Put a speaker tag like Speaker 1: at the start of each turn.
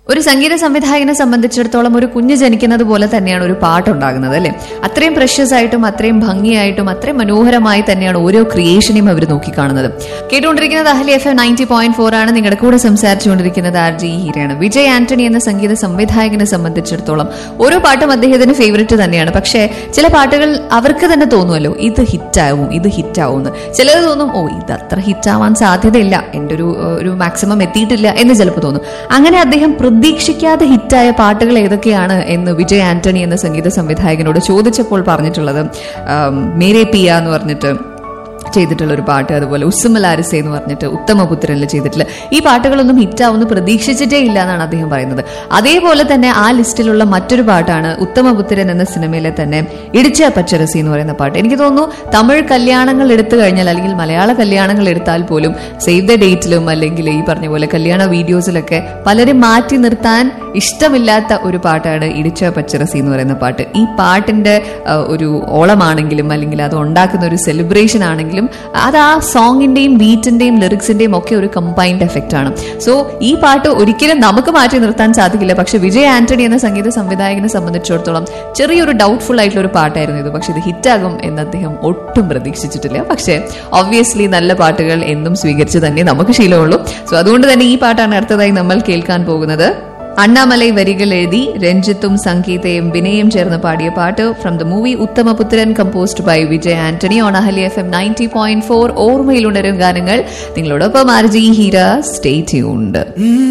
Speaker 1: ഒരു സംഗീത സംവിധായകനെ സംബന്ധിച്ചിടത്തോളം ഒരു കുഞ്ഞ് ജനിക്കുന്നത് പോലെ തന്നെയാണ് ഒരു പാട്ടുണ്ടാകുന്നത് അല്ലെ അത്രയും പ്രഷ്യസ് ആയിട്ടും അത്രയും ഭംഗിയായിട്ടും അത്രയും മനോഹരമായി തന്നെയാണ് ഓരോ ക്രിയേഷനെയും അവർ നോക്കിക്കാണുന്നത് കേട്ടുകൊണ്ടിരിക്കുന്നത് Ahali FM ninety point four ഫോർ ആണ് നിങ്ങളുടെ കൂടെ സംസാരിച്ചുകൊണ്ടിരിക്കുന്നത് ആർ ജി ഹീരയാണ് വിജയ് ആന്റണി എന്ന സംഗീത സംവിധായകനെ സംബന്ധിച്ചിടത്തോളം ഓരോ പാട്ടും അദ്ദേഹത്തിന് ഫേവററ്റ് തന്നെയാണ് പക്ഷേ ചില പാട്ടുകൾ അവർക്ക് തന്നെ തോന്നുമല്ലോ ഇത് ഹിറ്റാവും ഇത് ഹിറ്റാവും എന്ന് ചിലത് തോന്നും ഓ ഇത് അത്ര ഹിറ്റാവാൻ സാധ്യതയില്ല എൻ്റെ ഒരു ഒരു മാക്സിമം എത്തിയിട്ടില്ല എന്ന് ചിലപ്പോൾ തോന്നും അങ്ങനെ അദ്ദേഹം പ്രതീക്ഷിക്കാതെ ഹിറ്റായ പാട്ടുകൾ ഏതൊക്കെയാണ് എന്ന് വിജയ് ആന്റണി എന്ന സംഗീത സംവിധായകനോട് ചോദിച്ചപ്പോൾ പറഞ്ഞിട്ടുള്ളത് ആം, മേരെ പിയ എന്ന് പറഞ്ഞിട്ട് ചെയ്തിട്ടുള്ള ഒരു പാട്ട് അതുപോലെ ഉസ്സുമലാരിസെ എന്ന് പറഞ്ഞിട്ട് ഉത്തമപുത്രനിൽ ചെയ്തിട്ടുള്ള ഈ പാട്ടുകളൊന്നും ഹിറ്റാവുന്ന പ്രതീക്ഷിച്ചിട്ടേ ഇല്ല എന്നാണ് അദ്ദേഹം പറയുന്നത് അതേപോലെ തന്നെ ആ ലിസ്റ്റിലുള്ള മറ്റൊരു പാട്ടാണ് ഉത്തമപുത്രൻ എന്ന സിനിമയിലെ തന്നെ ഇടിച്ച പച്ചരസി എന്ന് പറയുന്ന പാട്ട് എനിക്ക് തോന്നുന്നു തമിഴ് കല്യാണങ്ങൾ എടുത്തു കഴിഞ്ഞാൽ അല്ലെങ്കിൽ മലയാള കല്യാണങ്ങൾ എടുത്താൽ പോലും സേവ് ദ ഡേറ്റിലും അല്ലെങ്കിൽ ഈ പറഞ്ഞ പോലെ കല്യാണ വീഡിയോസിലൊക്കെ പലരും മാറ്റി നിർത്താൻ ഇഷ്ടമില്ലാത്ത ഒരു പാട്ടാണ് ഇടിച്ച പച്ചരസി എന്ന് പറയുന്ന പാട്ട് ഈ പാട്ടിന്റെ ആ, ഒരു ഓളമാണെങ്കിലും അല്ലെങ്കിൽ അത് ഉണ്ടാക്കുന്ന ഒരു സെലിബ്രേഷൻ ആണെങ്കിലും അത് ആ സോങ്ങിന്റെയും ബീറ്റിന്റെയും ലിറിക്സിന്റെയും ഒക്കെ ഒരു കമ്പൈൻഡ് എഫക്റ്റ് ആണ് സോ ഈ പാട്ട് ഒരിക്കലും നമുക്ക് മാറ്റി നിർത്താൻ സാധിക്കില്ല പക്ഷെ വിജയ് ആന്റണി എന്ന സംഗീത സംവിധായകനെ സംബന്ധിച്ചിടത്തോളം ചെറിയൊരു ഡൗട്ട്ഫുൾ ആയിട്ടുള്ള ഒരു പാട്ടായിരുന്നു ഇത് പക്ഷെ ഇത് ഹിറ്റാകും എന്ന് അദ്ദേഹം ഒട്ടും പ്രതീക്ഷിച്ചിട്ടില്ല പക്ഷേ ഒബ്വിയസ്ലി നല്ല പാട്ടുകൾ എന്നും സ്വീകരിച്ച് തന്നെ നമുക്ക് ശീലമുള്ളൂ സോ അതുകൊണ്ട് തന്നെ ഈ പാട്ടാണ് അടുത്തതായി നമ്മൾ കേൾക്കാൻ പോകുന്നത് അണ്ണാമലൈ വരികൾ എഴുതി രഞ്ജിത്തും സംഗീതയും വിനയും ചേർന്ന് പാടിയ പാട്ട് from the movie Uthamaputhran composed by Vijay Antony on Ahali FM ninety point four ഫോർ ഓർമ്മയിലുണരും ഗാനങ്ങൾ നിങ്ങളോടൊപ്പം ആർജി ഹീര സ്റ്റേ ട്യൂൺഡ്